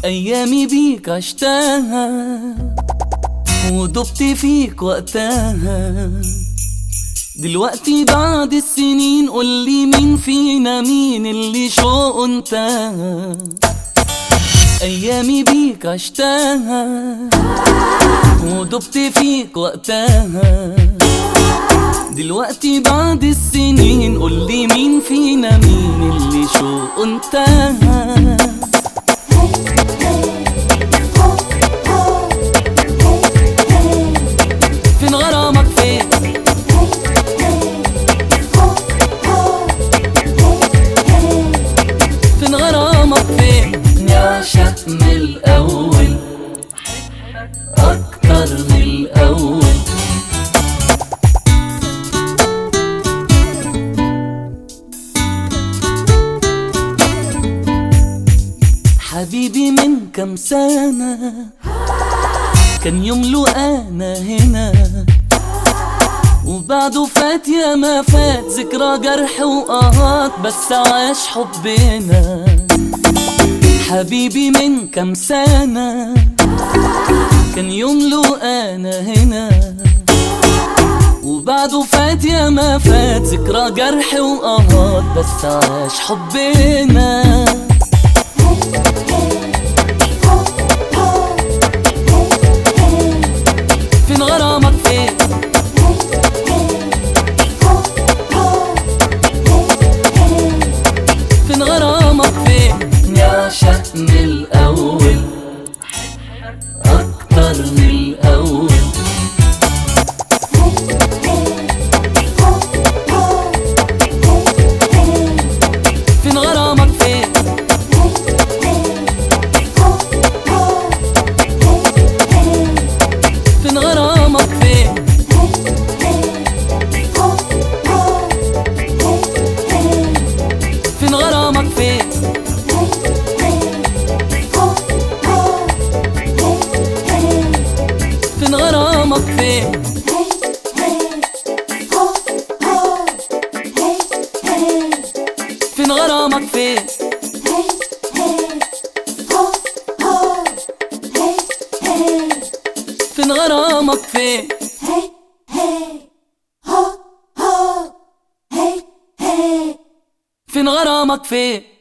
أيامي بيك عشتها ودبت فيك وقتها دلوقتي بعد السنين قولي مين فينا مين اللي شوقه انتهى أيامي بيك عشتها ودبت فيك وقتها دلوقتي بعد السنين قولي مين فينا مين اللي شوقه انتهى فين غرامك فين فين غرامك فين نعشق من الأول أكتر من الأول حبيبي من كم سنة كان يوم أنا هنا وبعده فات يا ما فات ذكرى جرح وقهات بس عاش حبنا حبيبي من كم سنة كان يوم أنا هنا وبعده فات يا ما فات ذكرى جرح وقهات بس عاش حبنا فين غرامك فين فين غرامك فين نعشق من الأول أكتر من الأول فين غرامك فين فين غرامك فين فين غرامك فين فين غرامك فين فين غرامك فين فين غرامك فين فين غرامك فين